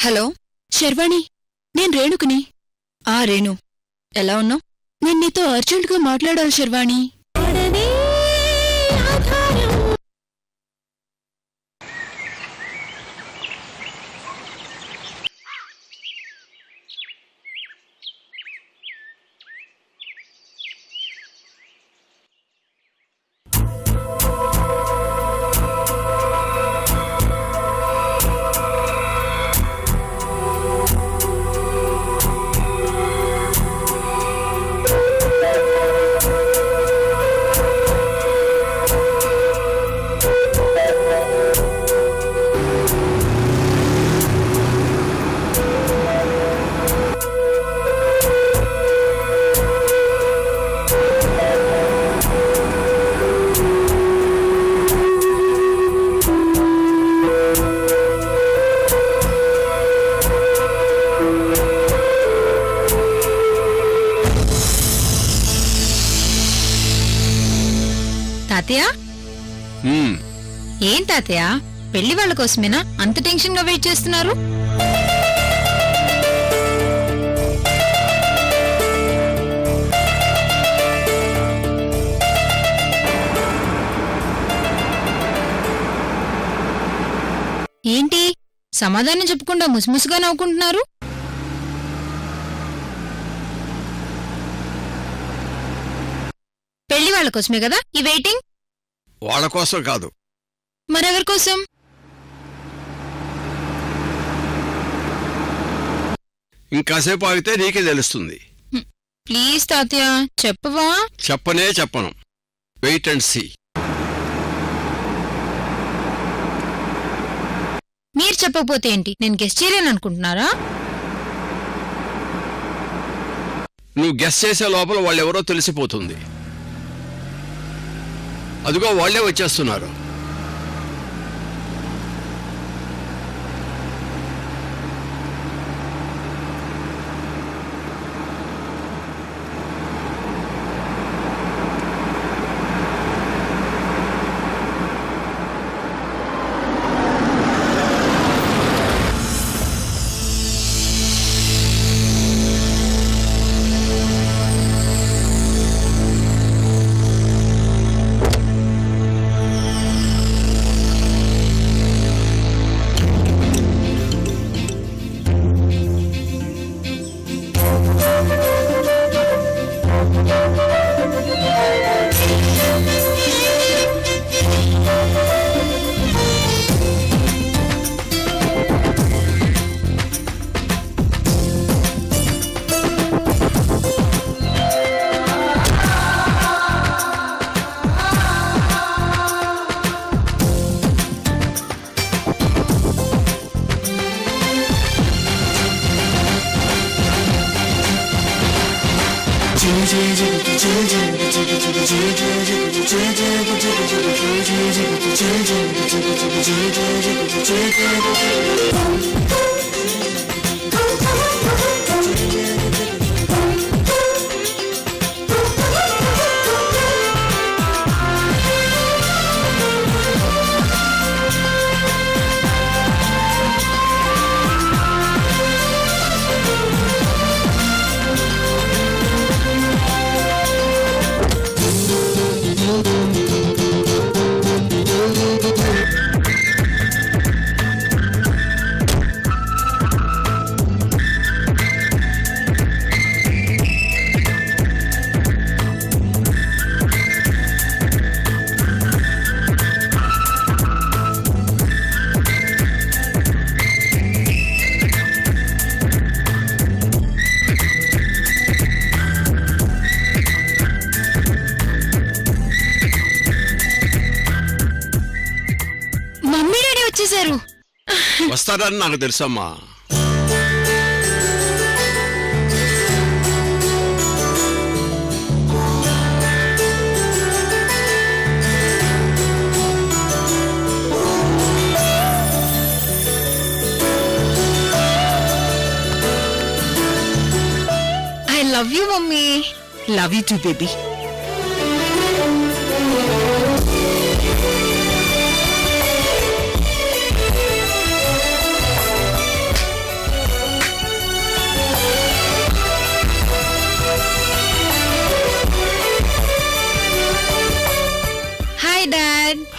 Hello sherwani నేను రేణుకుని ఆ రేణు ఎలా ఉన్నావు నేను నీతో అర్జెంటుగా మాట్లాడాలి శర్వాణి తాతయ్య హ్మ్, ఏం తాతయ్య పెళ్లి వాళ్ళ కోసమేనా అంత టెన్షన్ గా వెయిట్ చేస్తున్నారు ఏంటి సమాధానం చెప్పకుండా ముసిముసిగా నవ్వుకుంటున్నారు పెళ్లి వాళ్ళ కోసమే కదా ఈ వెయిటింగ్ వాళ్ళ కోసం కాదు మరెవరి కోసం ఇంకాసేపు ఆగితే నీకే తెలుస్తుంది ప్లీజ్ తాతయ్య చెప్పవా చెప్పనే చెప్పను వెయిట్ అండ్ సీ మీరు చెప్పకపోతే ఏంటి నేను గెస్ట్ చేయలేను అనుకుంటున్నారా నువ్వు గెస్ చేసే లోపల వాళ్ళెవరో తెలిసిపోతుంది అదిగో వాళ్ళే వచ్చేస్తున్నారు మమ్మీ డాడీ వచ్చేసారు వస్తారని నాకు తెలుసమ్మా I love you mummy love you too baby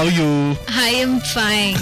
how you I'm fine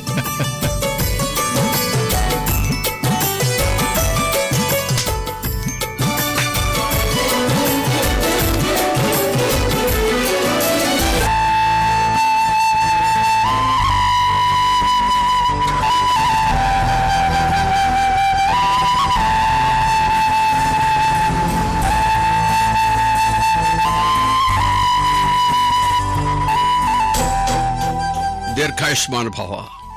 దీర్ఘాయుష్మాన్ భవ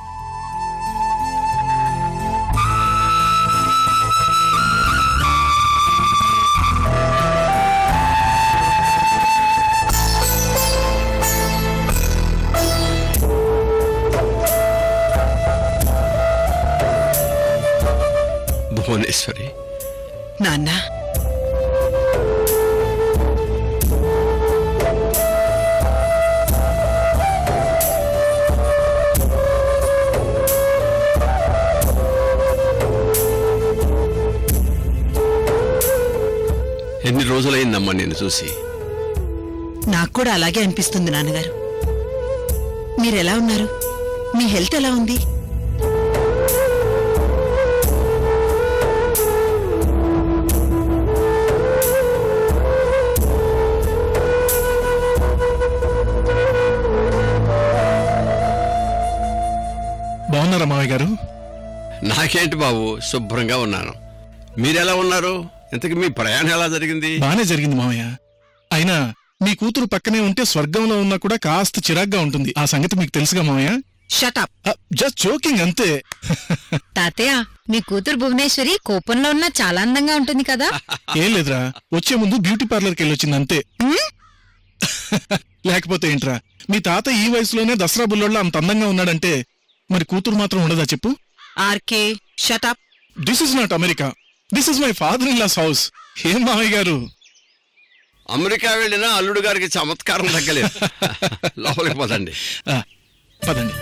భువనేశ్వరి నాన్న ఎన్ని రోజులైందమ్మా నేను చూసి నాకు కూడా అలాగే అనిపిస్తుంది నాన్నగారు మీరెలా ఉన్నారు మీ హెల్త్ ఎలా ఉంది బాగున్నారా మావయ్య గారు నాకేంటి బాబు శుభ్రంగా ఉన్నాను మీరెలా ఉన్నారు ఇంతకు మీ ప్రయాణం ఎలా జరిగింది బానే జరిగింది మావయ్య అయినా మీ కూతురు పక్కనే ఉంటే స్వర్గంలో ఉన్నా కూడా కాస్త చిరాగ్గా ఉంటుంది ఆ సంగతి మీకు తెలుసుగా మావయ్య షటప్ జస్ట్ జోకింగ్ అంతే తాతయ్య మీ కూతురు భువనేశ్వరి కోపంలో ఉన్న చాలా అందంగా ఉంటుంది కదా ఏం లేదురా వచ్చే ముందు బ్యూటీ పార్లర్కి వెళ్ళొచ్చింది అంతే లేకపోతే ఏంట్రా మీ తాత ఈ వయసులోనే దసరా బుల్లోళ్ళ అంత అందంగా ఉన్నాడంటే మరి కూతురు మాత్రం ఉండదా చెప్పు RK shut up this is not America this is my father in law's house ఏం మావయ్య గారు అమెరికా వెళ్ళినా అల్లుడు గారికి చమత్కారం తగ్గలేదు లోపలికి పోదండి ఆ, పదండి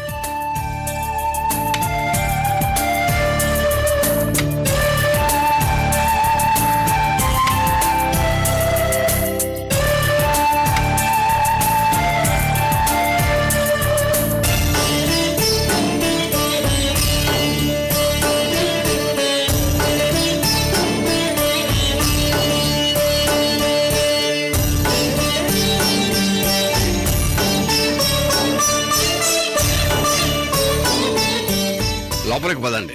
లోపలికి పదండి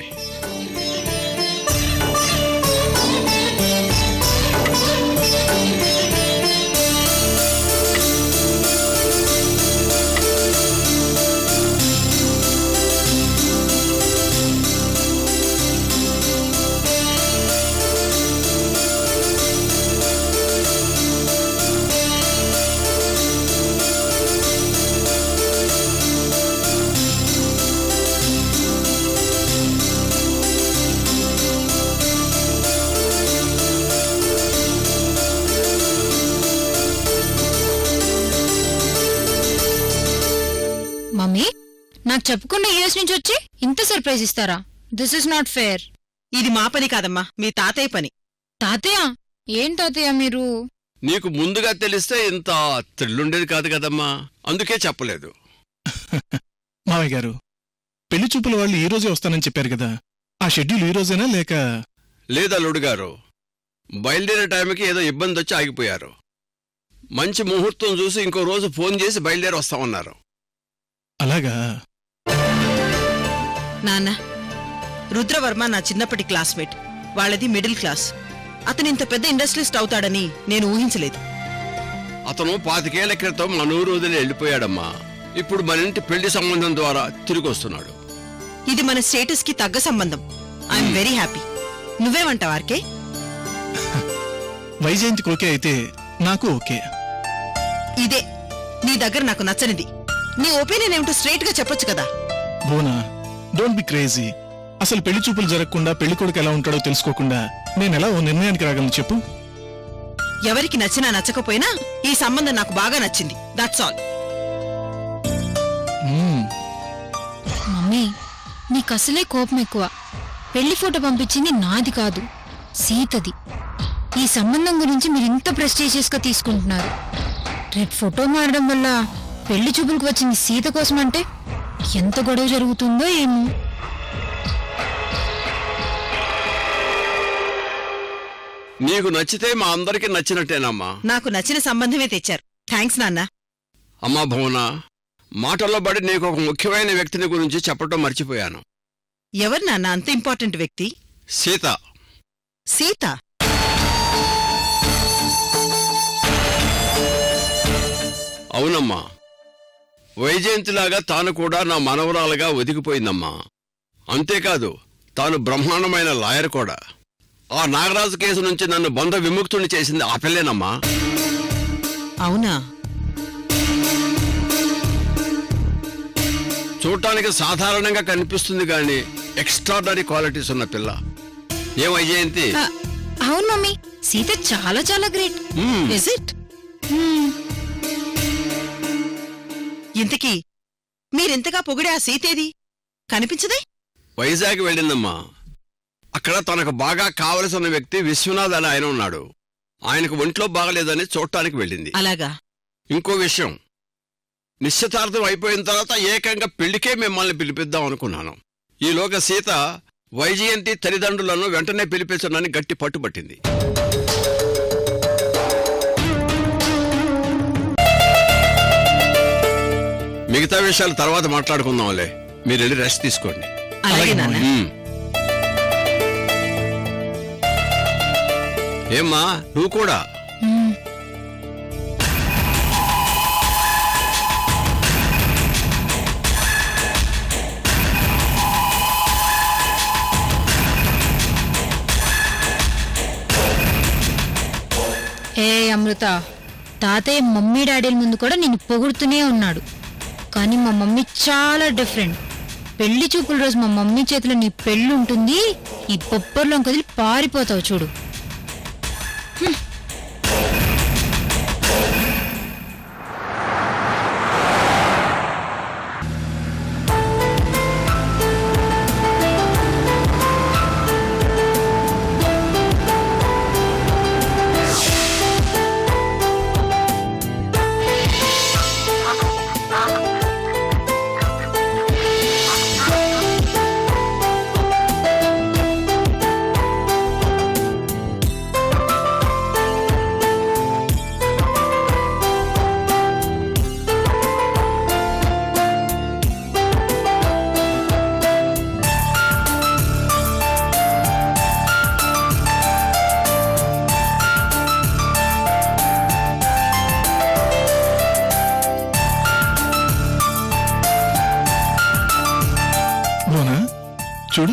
మమ్మీ నాకు చెప్పకుండా యూఎస్ నుంచి వచ్చి ఇంత సర్ప్రైజ్ ఇస్తారా దిస్ ఇస్ నాట్ ఫేర్ ఇది మా పని కాదమ్మా మీ తాతయ్య పని తాతయ్య ఏం తాతయ్య మీరు నీకు ముందుగా తెలిస్తే ఇంత త్రిల్లుండేది కాదు కదమ్మా అందుకే చెప్పలేదు మావయ్య గారు పెళ్లి చూపుల వాళ్ళు ఈ రోజే వస్తానని చెప్పారు కదా ఆ షెడ్యూల్ ఈ రోజేనా లేక లేదు అల్లుడు గారు బయలుదేరే టైంకి ఏదో ఇబ్బంది వచ్చి ఆగిపోయారు మంచి ముహూర్తం చూసి ఇంకో రోజు ఫోన్ చేసి బయలుదేరి వస్తామన్నారు అలాగా నాన్న రుద్రవర్మ నా చిన్నప్పటి క్లాస్మేట్ వాళ్ళది మిడిల్ క్లాస్ అతను ఇంత పెద్ద ఇండస్ట్రియలిస్ట్ అవుతాడని నేను ఊహించలేదు అతను పాతికేళ్ల క్రితం మన ఊరు వదిలి వెళ్ళిపోయాడమ్మా ఇప్పుడు మన ఇంటి పెళ్లి సంబంధం ద్వారా తిరిగి వస్తున్నాడు ఇది మన స్టేటస్ కి తగ్గ సంబంధం ఐఎమ్ వెరీ హ్యాపీ నువ్వేమంటావు ఆర్కే వైజయంతికి ఓకే అయితే నాకు ఓకే ఇదే నీ దగ్గర నాకు నచ్చనిది నీ ఒపీనియన్ ఏమిటో స్ట్రైట్ గా చెప్పొచ్చు కదా బోనా డోంట్ బి క్రేజీ అసలు పెళ్లి చూపులు జరగకుండా పెళ్లి కొడుకు ఎలా ఉంటాడో తెలుసుకోకుండా నేను ఎలా ఓ నిర్ణయానికి రాగలను చెప్పు ఎవరికి నచ్చినా నచ్చకపోయినా ఈ సంబంధం నాకు బాగా నచ్చింది దట్స్ ఆల్ మ్మ్. మమ్మీ నీకు అసలే కోపం ఎక్కువ పెళ్లి ఫోటో పంపించింది నాది కాదు సీతది ఈ సంబంధం గురించి మీరు ఇంత ప్రెస్టీజియస్ గా తీసుకుంటున్నారు రేపు ఫోటో మారడం వల్ల పెళ్లి చూపులకు వచ్చింది సీత కోసం అంటే ఎంత గొడవ జరుగుతుందో ఏమో నీకు నచ్చితే మా అందరికీ నచ్చినట్టేనమ్మా నాకు నచ్చిన సంబంధమే తెచ్చారు థ్యాంక్స్ నాన్న అమ్మా భువన మాటల్లో పడి నీకు ఒక ముఖ్యమైన వ్యక్తిని గురించి చెప్పటం మర్చిపోయాను ఎవరు నాన్న అంత ఇంపార్టెంట్ వ్యక్తి సీత సీత అవునమ్మా వైజయంతిలాగా తాను కూడా నా మనవరాలుగా ఒదిగిపోయిందమ్మా అంతేకాదు తాను బ్రహ్మాండమైన లాయర్ కూడా ఆ నాగరాజు కేసు నుంచి నన్ను బంధ విముక్తుని చేసింది ఆ పిల్లేనమ్మా అవునా చూడటానికి సాధారణంగా కనిపిస్తుంది గాని ఎక్స్ట్రాడనరీ క్వాలిటీస్ ఉన్న పిల్ల ఏం వైజయంతి ఆ, అవును మమ్మీ సీత చాలా చాలా గ్రేట్ మ్మ్. ఇస్ ఇట్ ఇంతకీ మీరింతగా పొగిడే ఆ సీతేది కనిపించదే వైజాగ్ వెళ్ళిందమ్మా అక్కడ తనకు బాగా కావలసిన వ్యక్తి విశ్వనాథ్ అని ఆయన ఉన్నాడు ఆయనకు ఒంట్లో బాగలేదని చూడటానికి వెళ్ళింది అలాగా ఇంకో విషయం నిశ్చితార్థం అయిపోయిన తర్వాత ఏకంగా పెళ్లికే మిమ్మల్ని పిలిపిద్దాం అనుకున్నాను ఈలోగా సీత వైజయంతి తల్లిదండ్రులను వెంటనే పిలిపించడానికి గట్టి పట్టుబట్టింది మిగతా విషయాలు తర్వాత మాట్లాడుకుందాంలే మీరు వెళ్ళి రెస్ట్ తీసుకోండి అలాగే నాన్న మ్మ్. ఏమ్మా నువ్వు కూడా మ్మ్. ఏ అమృత తాతయ్య మమ్మీ డాడీల ముందు కూడా నిన్ను పొగుడుతూనే ఉన్నాడు కానీ మా మమ్మీ చాలా డిఫరెంట్ పెళ్లి చూపుల రోజు మా మమ్మీ చేతిలో నీ పెళ్ళి ఉంటుంది ఈ బొబ్బర్లో కదిలి పారిపోతావు చూడు భువన చూడు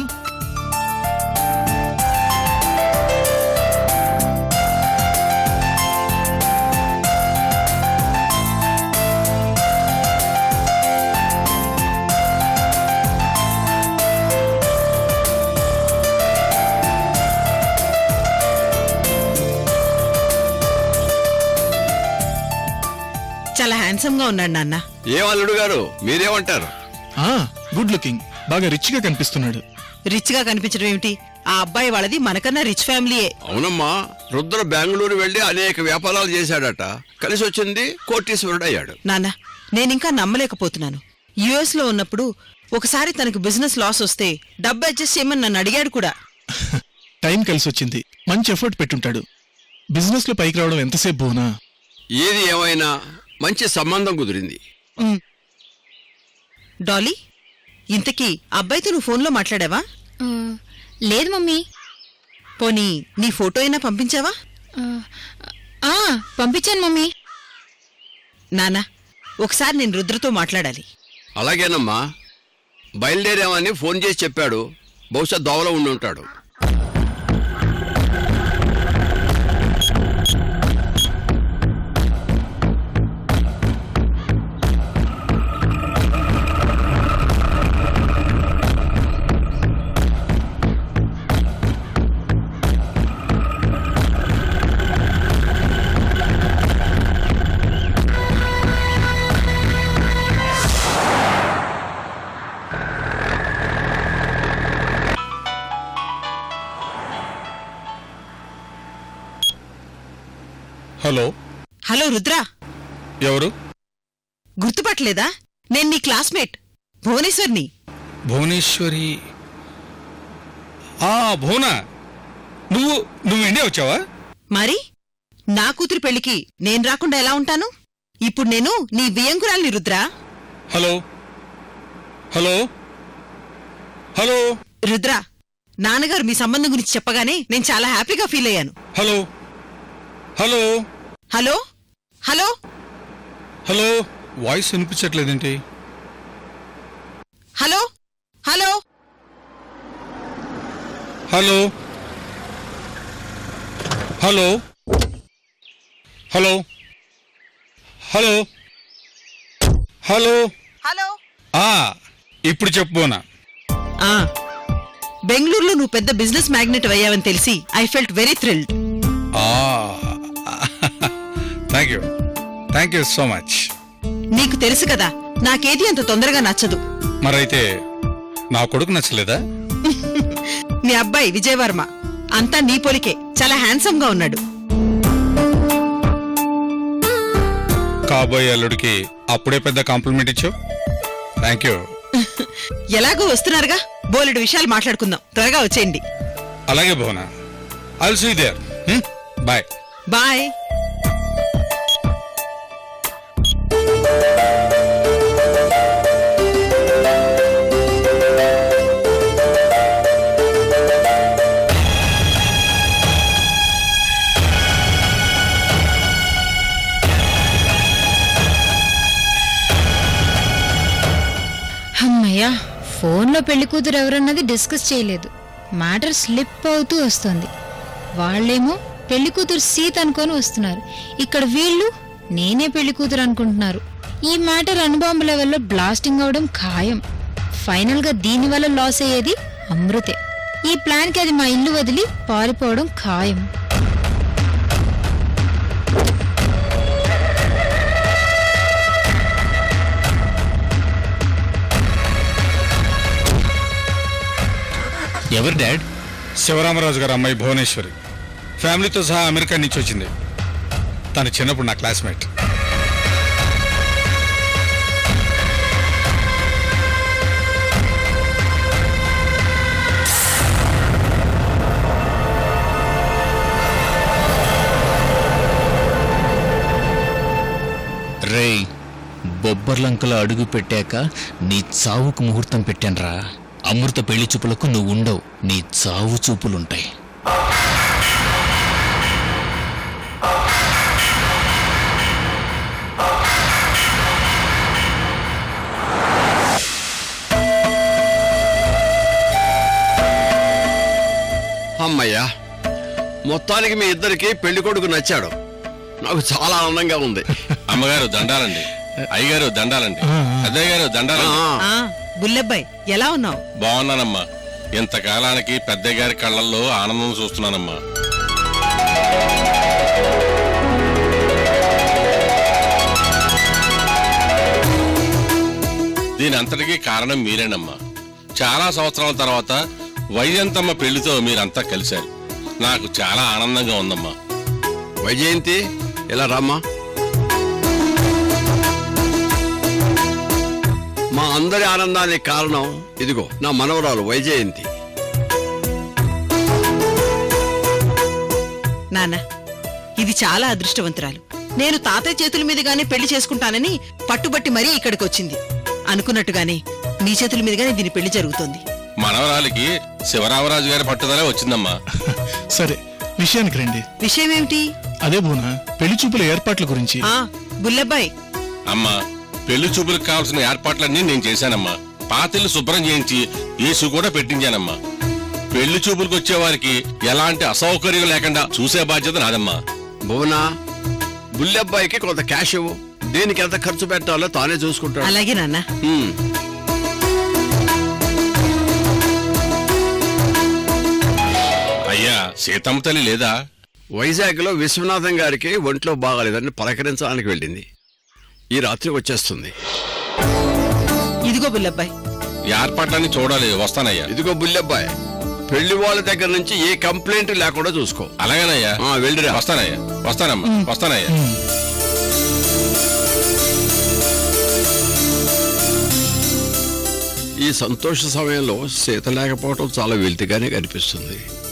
చాలా హ్యాండ్సమ్ గా ఉన్నాడు నాన్న ఏం అల్లుడు గారు మీరేమంటారు ఆ గుడ్ లుకింగ్ బాగా రిచ్ గా కనిపిస్తున్నాడు రిచ్ గా కనిపించడం ఏమిటి ఆ అబ్బాయి వాళ్ళది మనకన్నా రిచ్ ఫ్యామిలీయే అవునమ్మా రుద్ర బెంగళూరు వెళ్లి అనేక వ్యాపారాలు చేశాడట కలిసి వచ్చింది కోటీశ్వరుడు అయ్యాడు నాన్న నేనింకా నమ్మలేకపోతున్నాను యుఎస్ లో ఉన్నప్పుడు ఒకసారి తనకు బిజినెస్ లాస్ వస్తే డబ్బు అడ్జస్ట్ చేయమని నన్ను అడిగాడు కూడా టైం కలిసి వచ్చింది మంచి ఎఫర్ట్ పెట్టుంటాడు బిజినెస్ లో పైకి రావడం ఎంతసేపు భువనా ఏది ఏమైనా మంచి సంబంధం కుదిరింది ఉమ్. డాలీ ఇంతకీ అబ్బాయితో నువ్వు ఫోన్లో మాట్లాడావా ఆ, లేదు మమ్మీ పోనీ నీ ఫోటో అయినా పంపించావా ఆ, ఆ, పంపించాను మమ్మీ నానా ఒకసారి నేను రుద్రతో మాట్లాడాలి అలాగేనమ్మా బయలుదేరామని ఫోన్ చేసి చెప్పాడు బహుశా దోవలో ఉండి ఉంటాడు హలో హలో రుద్ర ఎవరు గుర్తుపట్టలేదా నేను నీ క్లాస్మేట్ భువనేశ్వర్ని భువనేశ్వరి ఆ భువన నువ్వు నువ్వు ఇండియా వచ్చావా మరి నా కూతురు పెళ్లికి నేను రాకుండా ఎలా ఉంటాను ఇప్పుడు నేను నీ వియంకురాల్ని Rudra hello hello hello Rudra నాన్నగారు మీ సంబంధం గురించి చెప్పగానే నేను చాలా హ్యాపీగా ఫీల్ అయ్యాను hello hello hello hello hello voice వినిపించట్లేదేంటి hello hello hello hello hello hello hello hello ఆ ఇప్పుడు చెప్పు బోనా ఆ బెంగళూరులో నువ్వు పెద్ద బిజినెస్ మ్యాగ్నెట్ అయ్యావని తెలిసి I felt very thrilled thank you thank you so much నీకు తెలుసు కదా నాకేది అంత తొందరగా నచ్చదు మరైతే నా కొడుకు నచ్చలేదా నీ అబ్బాయి విజయవర్మ అంతా నీ పోలికే చాలా హ్యాండ్సమ్ గా ఉన్నాడు కాబోయే అల్లుడికి అప్పుడే పెద్ద కాంప్లిమెంట్ ఇచ్చావు థ్యాంక్ యూ ఎలాగో వస్తున్నారుగా బోలెడు విషయాలు మాట్లాడుకుందాం త్వరగా వచ్చేయండి అలాగే Bhuvana I'll see there bye bye అమ్మయ్యా ఫోన్లో పెళ్లి కూతురు ఎవరన్నది డిస్కస్ చేయలేదు మ్యాటర్ స్లిప్ అవుతూ వస్తుంది వాళ్ళేమో పెళ్లి కూతురు సీత అనుకొని వస్తున్నారు ఇక్కడ వీళ్ళు నేనే పెళ్లి కూతురు అనుకుంటున్నారు ఈ మ్యాటర్ అణుబాంబు లెవెల్లో బ్లాస్టింగ్ అవడం ఖాయం ఫైనల్గా దీనివల్ల లాస్ అయ్యేది అమృతే ఈ ప్లాన్కి అది మా ఇల్లు వదిలి పారిపోవడం ఖాయం ఎవరు డాడ్ శివరామరాజు గారు అమ్మాయి భువనేశ్వరి ఫ్యామిలీతో సహా అమెరికా నుంచి వచ్చింది తను చిన్నప్పుడు నా క్లాస్మేట్ రేయ్ బొబ్బర్లంకలో అడుగు పెట్టాక నీ చావుకు ముహూర్తం పెట్టాన్రా అమృత పెళ్లి చూపులకు నువ్వు ఉండవు నీ చావు చూపులుంటాయి అమ్మయ్యా మొత్తానికి మీ ఇద్దరికి పెళ్లి కొడుకు నచ్చాడు నాకు చాలా ఆనందంగా ఉంది అమ్మగారు దండాలండి అయ్యగారు దండాలండి అద్దయ్య గారు దండాలండి ఆ, ఆ బుల్లబ్బాయ్ ఎలా ఉన్నావు బాగున్నానమ్మా ఇంతకాలానికి పెద్దయ్య గారి కళ్ళల్లో ఆనందం చూస్తున్నానమ్మా దీని అంతటికీ కారణం మీరేనమ్మా చాలా సంవత్సరాల తర్వాత వైజంతమ్మ పెళ్లితో మీరంతా కలిశారు నాకు చాలా ఆనందంగా ఉందమ్మా వైజయంతి ఇలా రామ్మా మా అందరి ఆనందానికి కారణం ఇదిగో నా మనవరాలు వైజయంతి నాన్న ఇది చాలా అదృష్టవంతురాలు నేను తాతయ్య చేతుల మీదుగానే పెళ్లి చేసుకుంటానని పట్టుబట్టి మరీ ఇక్కడికి వచ్చింది అనుకున్నట్టుగానే నీ చేతుల మీదుగానే దీని పెళ్లి జరుగుతోంది మనవరాలికి శివరామరాజు గారి పట్టుదలే వచ్చిందమ్మా సరే విషయానికి రండి విషయం ఏమిటి అదే బోనా పెళ్లి చూపుల ఏర్పాట్ల గురించి ఆ బుల్లబ్బాయ్ అమ్మా పెళ్లి చూపులకు కావాల్సిన ఏర్పాట్లన్నీ నేను చేశానమ్మా పాతిళ్ళు శుభ్రం చేయించి ఏసు కూడా పెట్టించానమ్మా పెళ్లి చూపులకు వచ్చే వారికి ఎలాంటి అసౌకర్యం లేకుండా చూసే బాధ్యత నాదమ్మా భువన బుల్లెబ్బాయికి కొంత క్యాష్ ఇవ్వు దేనికి ఎంత ఖర్చు పెట్టాలో తానే చూసుకుంటాడు అలాగే నాన్న హ్మ్. అయ్యా సీతమ్మ తల్లి లేదా వైజాగ్ లో విశ్వనాథం గారికి ఒంట్లో బాగాలేదని పలకరించడానికి వెళ్ళింది ఈ రాత్రి వచ్చేస్తుంది ఇదిగో బుల్లబ్బాయ్ ఏర్పాట్లన్నీ చూడాలి వస్తానయ్యా ఇదిగో బుల్లెబ్బాయ్ పెళ్లి వాళ్ళ దగ్గర నుంచి ఏ కంప్లైంట్ లేకుండా చూసుకో అలాగేనయ్యా ఆ, వెళ్ళిరా వస్తానయ్యా వస్తానమ్మా వస్తానయ్యా ఈ సంతోష సమయంలో సీత లేకపోవటం చాలా వెలితిగానే కనిపిస్తుంది